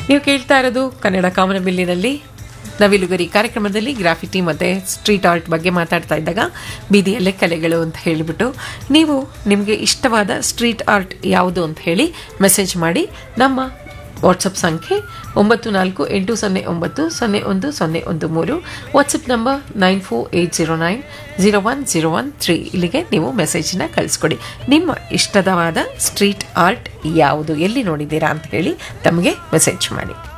ನೀವು ಕೇಳ್ತಾ ಇರೋದು ಕನ್ನಡ ಕಾಮನಬಿಲ್ಲಿನಲ್ಲಿ ನವಿಲುಗರಿ ಕಾರ್ಯಕ್ರಮದಲ್ಲಿ ಗ್ರಾಫಿಟಿ ಮತ್ತು ಸ್ಟ್ರೀಟ್ ಆರ್ಟ್ ಬಗ್ಗೆ ಮಾತಾಡ್ತಾ ಇದ್ದಾಗ ಬೀದಿಯಲ್ಲೇ ಕಲೆಗಳು ಅಂತ ಹೇಳಿಬಿಟ್ಟು ನೀವು ನಿಮಗೆ ಇಷ್ಟವಾದ ಸ್ಟ್ರೀಟ್ ಆರ್ಟ್ ಯಾವುದು ಅಂತ ಹೇಳಿ ಮೆಸೇಜ್ ಮಾಡಿ ನಮ್ಮ ವಾಟ್ಸಪ್ ಸಂಖ್ಯೆ ಒಂಬತ್ತು ನಾಲ್ಕು ಎಂಟು ಸೊನ್ನೆ ಒಂಬತ್ತು ಸೊನ್ನೆ ಒಂದು ಸೊನ್ನೆ ಒಂದು ಮೂರು WhatsApp number nine four eight zero nine zero one zero one three ಇಲ್ಲಿಗೆ ನೀವು ಮೆಸೇಜನ್ನ ಕಳಿಸ್ಕೊಡಿ ನಿಮ್ಮ ಇಷ್ಟದವಾದ ಸ್ಟ್ರೀಟ್ ಆರ್ಟ್ ಯಾವುದು ಎಲ್ಲಿ ನೋಡಿದ್ದೀರಾ ಅಂತ ಹೇಳಿ ತಮಗೆ ಮೆಸೇಜ್ ಮಾಡಿ